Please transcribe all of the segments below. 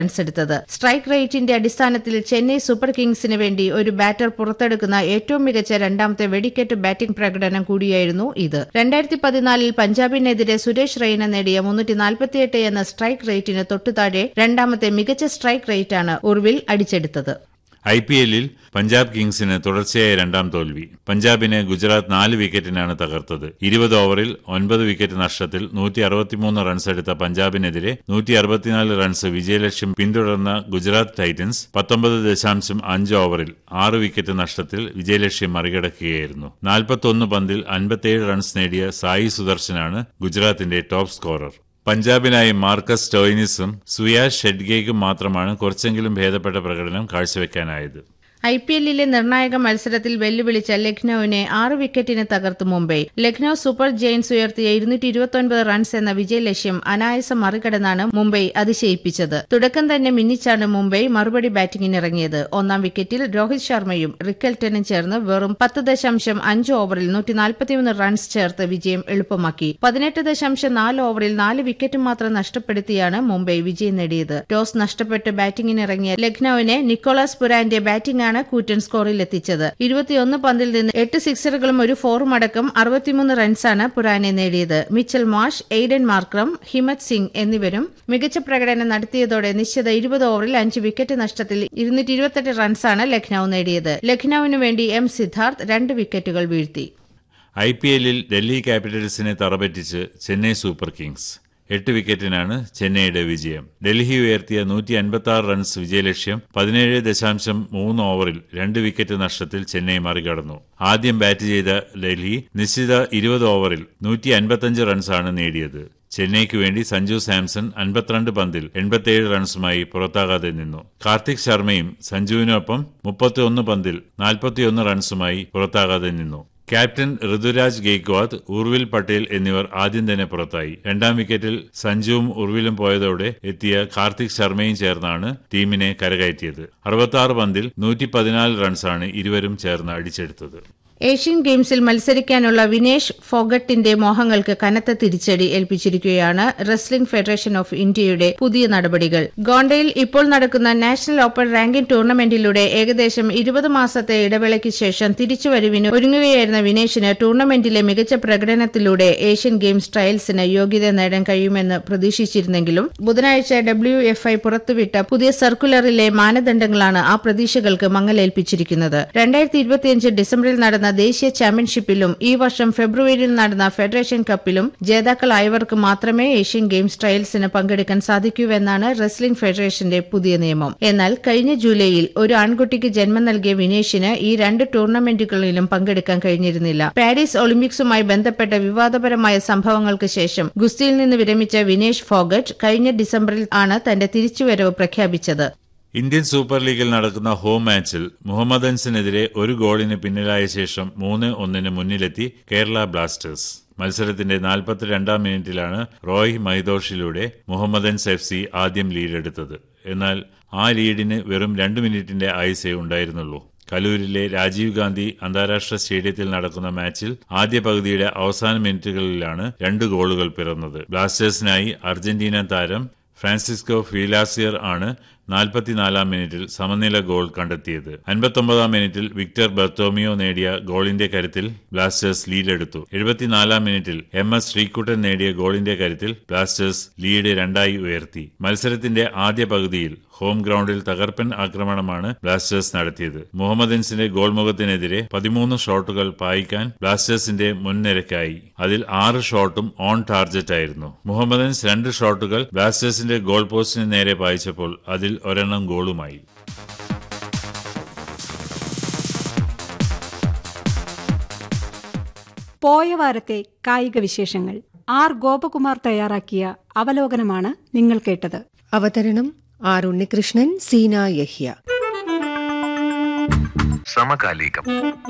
റൺസെടുത്തത് strike റേറ്റിന്റെ അടിസ്ഥാനത്തിൽ Chennai super കിങ്സിന് വേണ്ടി ഒരു ബാറ്റർ പുറത്തെടുക്കുന്ന ഏറ്റവും മികച്ച രണ്ടാമത്തെ വെടിക്കെട്ട് ബാറ്റിംഗ് പ്രകടനം കൂടിയായിരുന്നു ഇത് രണ്ടായിരത്തി പതിനാലിൽ പഞ്ചാബിനെതിരെ സുരേഷ് റെയ്ന നേടിയ മുന്നൂറ്റി നാൽപ്പത്തിയെട്ട് എന്ന സ്ട്രൈക്ക് റേറ്റിന് തൊട്ടുതാഴെ രണ്ടാമത്തെ മികച്ച സ്ട്രൈക്ക് റേറ്റാണ് ഉർവിൽ അടിച്ചെടുത്തത് ഐ പി എല്ലിൽ പഞ്ചാബ് കിങ്സിന് തുടർച്ചയായ രണ്ടാം തോൽവി പഞ്ചാബിനെ ഗുജറാത്ത് നാല് വിക്കറ്റിനാണ് തകർത്തത് ഇരുപത് ഓവറിൽ ഒൻപത് വിക്കറ്റ് നഷ്ടത്തിൽ നൂറ്റി അറുപത്തിമൂന്ന് റൺസ് എടുത്ത പഞ്ചാബിനെതിരെ നൂറ്റി അറുപത്തിനാല് റൺസ് വിജയലക്ഷ്യം പിന്തുടർന്ന ഗുജറാത്ത് ടൈറ്റൻസ് പത്തൊമ്പത് ദശാംശം അഞ്ച് ഓവറിൽ ആറ് വിക്കറ്റ് നഷ്ടത്തിൽ വിജയലക്ഷ്യം മറികടക്കുകയായിരുന്നു നാൽപ്പത്തൊന്ന് പന്തിൽ അൻപത്തിയേഴ് റൺസ് നേടിയ സായി സുദർശനാണ് ഗുജറാത്തിന്റെ ടോപ്പ് സ്കോറർ പഞ്ചാബിനായി മാർക്കസ് സ്റ്റോയിനിസും സുയാഷ് ഷെഡ്ഗേക്കും മാത്രമാണ് കുറച്ചെങ്കിലും ഭേദപ്പെട്ട പ്രകടനം കാഴ്ചവെക്കാനായത് ഐ പി എല്ലിലെ നിർണായക മത്സരത്തിൽ വെല്ലുവിളിച്ച ലക്നൌവിനെ ആറ് വിക്കറ്റിന് തകർത്ത് മുംബൈ ലക്നൌ സൂപ്പർ ജയൻസ് ഉയർത്തിയ ഇരുന്നൂറ്റി ഇരുപത്തൊൻപത് റൺസ് എന്ന വിജയലക്ഷ്യം അനായാസം മറികടന്നാണ് മുംബൈ അതിശയിപ്പിച്ചത് തുടക്കം തന്നെ മിന്നിച്ചാണ് മുംബൈ മറുപടി ബാറ്റിംഗിനിറങ്ങിയത് ഒന്നാം വിക്കറ്റിൽ രോഹിത് ശർമ്മയും റിക്കൽട്ടനും ചേർന്ന് വെറും പത്ത് ദശാംശം അഞ്ച് ഓവറിൽ നൂറ്റി നാൽപ്പത്തിമൂന്ന് റൺസ് ചേർത്ത് വിജയം എളുപ്പമാക്കി പതിനെട്ട് ദശാംശം നാല് ഓവറിൽ നാല് വിക്കറ്റ് മാത്രം നഷ്ടപ്പെടുത്തിയാണ് മുംബൈ വിജയം നേടിയത് ടോസ് നഷ്ടപ്പെട്ട് ബാറ്റിംഗിനിറങ്ങിയ ലക്നൌവിനെ നിക്കോളാസ് പുരാന്റെ ബാറ്റിംഗാണ് കൂറ്റൻ സ്കോറിൽ എത്തിച്ചത് ഇരുപത്തിയൊന്ന് പന്തിൽ നിന്ന് എട്ട് സിക്സറുകളും ഒരു ഫോറും അടക്കം അറുപത്തിമൂന്ന് റൺസാണ് പുരാനെ നേടിയത് മിച്ചൽ മാഷ് എയ്ഡൻ മാർക്രം ഹിമത് സിംഗ് എന്നിവരും മികച്ച പ്രകടനം നടത്തിയതോടെ നിശ്ചിത ഇരുപത് ഓവറിൽ അഞ്ച് വിക്കറ്റ് നഷ്ടത്തിൽ ഇരുന്നൂറ്റി ഇരുപത്തെട്ട് റൺസാണ് ലക്നൌ നേടിയത് ലക്നൌവിനു വേണ്ടി എം സിദ്ധാർത്ഥ് രണ്ട് വിക്കറ്റുകൾ വീഴ്ത്തി ഐ പി എല്ലിൽ ഡൽഹി ക്യാപിറ്റൽസിനെ തറപറ്റിച്ച് ചെന്നൈ സൂപ്പർ കിങ്സ് എട്ട് വിക്കറ്റിനാണ് ചെന്നൈയുടെ വിജയം ഡൽഹി ഉയർത്തിയ നൂറ്റി അൻപത്തി ആറ് റൺസ് വിജയലക്ഷ്യം പതിനേഴ് ദശാംശം മൂന്ന് ഓവറിൽ രണ്ട് വിക്കറ്റ് നഷ്ടത്തിൽ ചെന്നൈ മറികടന്നു ആദ്യം ബാറ്റ് ചെയ്ത ഡൽഹി നിശ്ചിത ഇരുപത് ഓവറിൽ നൂറ്റി അൻപത്തിയഞ്ച് റൺസാണ് നേടിയത് ചെന്നൈക്ക് വേണ്ടി സഞ്ജു സാംസൺ അൻപത്തിരണ്ട് പന്തിൽ എൺപത്തിയേഴ് റൺസുമായി പുറത്താകാതെ നിന്നു കാർത്തിക് ശർമ്മയും സഞ്ജുവിനൊപ്പം മുപ്പത്തിയൊന്ന് പന്തിൽ നാൽപ്പത്തിയൊന്ന് റൺസുമായി പുറത്താകാതെ നിന്നു ക്യാപ്റ്റൻ ഋതുരാജ് ഗെയ്ക്വാദ് ഉർവിൽ പട്ടേൽ എന്നിവർ ആദ്യം തന്നെ പുറത്തായി രണ്ടാം വിക്കറ്റിൽ സഞ്ജുവും ഉർവിലും പോയതോടെ എത്തിയ കാർത്തിക് ശർമ്മയും ചേർന്നാണ് ടീമിനെ കരകയറ്റിയത് അറുപത്തി പന്തിൽ നൂറ്റി പതിനാല് റൺസാണ് ഇരുവരും ചേർന്ന് അടിച്ചെടുത്തത് ഏഷ്യൻ ഗെയിംസിൽ മത്സരിക്കാനുള്ള വിനേഷ് ഫോഗട്ടിന്റെ മോഹങ്ങൾക്ക് കനത്ത തിരിച്ചടി ഏൽപ്പിച്ചിരിക്കുകയാണ് റെസ്ലിംഗ് ഫെഡറേഷൻ ഓഫ് ഇന്ത്യയുടെ പുതിയ നടപടികൾ ഗോണ്ടയിൽ ഇപ്പോൾ നടക്കുന്ന നാഷണൽ ഓപ്പൺ റാങ്കിംഗ് ടൂർണമെന്റിലൂടെ ഏകദേശം ഇരുപത് മാസത്തെ ഇടവേളയ്ക്ക് ശേഷം തിരിച്ചുവരവിന് ഒരുങ്ങുകയായിരുന്ന വിനേഷിന് ടൂർണമെന്റിലെ മികച്ച പ്രകടനത്തിലൂടെ ഏഷ്യൻ ഗെയിംസ് ട്രയൽസിന് യോഗ്യത നേടാൻ കഴിയുമെന്ന് പ്രതീക്ഷിച്ചിരുന്നെങ്കിലും ബുധനാഴ്ച ഡബ്ല്യു എഫ് ഐ പുറത്തുവിട്ട പുതിയ സർക്കുലറിലെ മാനദണ്ഡങ്ങളാണ് ആ പ്രതീക്ഷകൾക്ക് മങ്ങലേൽപ്പിച്ചിരിക്കുന്നത് രണ്ടായിരത്തി ഇരുപത്തിയഞ്ച് ഡിസംബറിൽ നടന്ന ദേശീയ ചാമ്പ്യൻഷിപ്പിലും ഈ വർഷം ഫെബ്രുവരിയിൽ നടന്ന ഫെഡറേഷൻ കപ്പിലും ജേതാക്കളായവർക്ക് മാത്രമേ ഏഷ്യൻ ഗെയിംസ് ട്രയൽസിന് പങ്കെടുക്കാൻ സാധിക്കൂവെന്നാണ് റെസ്ലിംഗ് ഫെഡറേഷന്റെ പുതിയ നിയമം എന്നാൽ കഴിഞ്ഞ ജൂലൈയിൽ ഒരു ആൺകുട്ടിക്ക് ജന്മം നൽകിയ വിനേഷിന് ഈ രണ്ട് ടൂർണമെന്റുകളിലും പങ്കെടുക്കാൻ കഴിഞ്ഞിരുന്നില്ല പാരീസ് ഒളിമ്പിക്സുമായി ബന്ധപ്പെട്ട വിവാദപരമായ സംഭവങ്ങൾക്ക് ശേഷം ഗുസ്തിയിൽ നിന്ന് വിരമിച്ച വിനേഷ് ഫോഗട്ട് കഴിഞ്ഞ ഡിസംബറിൽ ആണ് തന്റെ തിരിച്ചുവരവ് പ്രഖ്യാപിച്ചത് ഇന്ത്യൻ സൂപ്പർ ലീഗിൽ നടക്കുന്ന ഹോം മാച്ചിൽ മുഹമ്മദൻസിനെതിരെ ഒരു ഗോളിന് പിന്നിലായ ശേഷം മൂന്ന് ഒന്നിന് മുന്നിലെത്തി കേരള ബ്ലാസ്റ്റേഴ്സ് മത്സരത്തിന്റെ നാൽപ്പത്തിരണ്ടാം മിനിറ്റിലാണ് റോയ് മൈദോഷിലൂടെ മുഹമ്മദൻസ് എഫ് സി ആദ്യം ലീഡെടുത്തത് എന്നാൽ ആ ലീഡിന് വെറും രണ്ട് മിനിറ്റിന്റെ ആയുസേ ഉണ്ടായിരുന്നുള്ളൂ കലൂരിലെ രാജീവ് ഗാന്ധി അന്താരാഷ്ട്ര സ്റ്റേഡിയത്തിൽ നടക്കുന്ന മാച്ചിൽ ആദ്യ പകുതിയുടെ അവസാന മിനിറ്റുകളിലാണ് രണ്ട് ഗോളുകൾ പിറന്നത് ബ്ലാസ്റ്റേഴ്സിനായി അർജന്റീന താരം ഫ്രാൻസിസ്കോ ഫീലാസിയർ ആണ് നാൽപ്പത്തിനാലാം മിനിറ്റിൽ സമനില ഗോൾ കണ്ടെത്തിയത് അൻപത്തൊമ്പതാം മിനിറ്റിൽ വിക്ടർ ബർത്തോമിയോ നേടിയ ഗോളിന്റെ കരുത്തിൽ ബ്ലാസ്റ്റേഴ്സ് ലീഡെടുത്തു എഴുപത്തിനാലാം മിനിറ്റിൽ എം എസ് ശ്രീകുട്ടൻ നേടിയ ഗോളിന്റെ കരുത്തിൽ ബ്ലാസ്റ്റേഴ്സ് ലീഡ് രണ്ടായി ഉയർത്തി മത്സരത്തിന്റെ ആദ്യ പകുതിയിൽ ഹോം ഗ്രൗണ്ടിൽ തകർപ്പൻ ആക്രമണമാണ് ബ്ലാസ്റ്റേഴ്സ് നടത്തിയത് മുഹമ്മദൻസിന്റെ ഗോൾ മുഖത്തിനെതിരെ പതിമൂന്ന് ഷോട്ടുകൾ പായിക്കാൻ ബ്ലാസ്റ്റേഴ്സിന്റെ മുൻനിരക്കായി അതിൽ ആറ് ഷോട്ടും ഓൺ ടാർജറ്റ് ആയിരുന്നു മുഹമ്മദൻസ് രണ്ട് ഷോട്ടുകൾ ബ്ലാസ്റ്റേഴ്സിന്റെ ഗോൾ പോസ്റ്റിന് നേരെ പായിച്ചപ്പോൾ അതിൽ ഒരെണ്ണം ഗോളുമായി പോയ വാരത്തെ കായിക വിശേഷങ്ങൾ ആർ ഗോപകുമാർ തയ്യാറാക്കിയ അവലോകനമാണ് നിങ്ങൾ കേട്ടത് അവതരണം ആർ ഉണ്ണികൃഷ്ണൻ സീന യഹ്യ സമകാലികം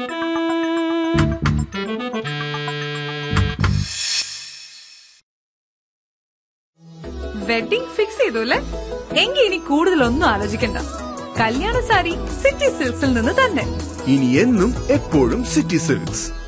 വെഡിംഗ് ഫിക്സ് ചെയ്തു അല്ലേ എങ്കിൽ ഇനി കൂടുതലൊന്നും ആലോചിക്കണ്ട കല്യാണ സാരി സിറ്റി സിൽക്സിൽ നിന്ന് തന്നെ ഇനി എന്നും എപ്പോഴും സിറ്റി സിൽക്സ്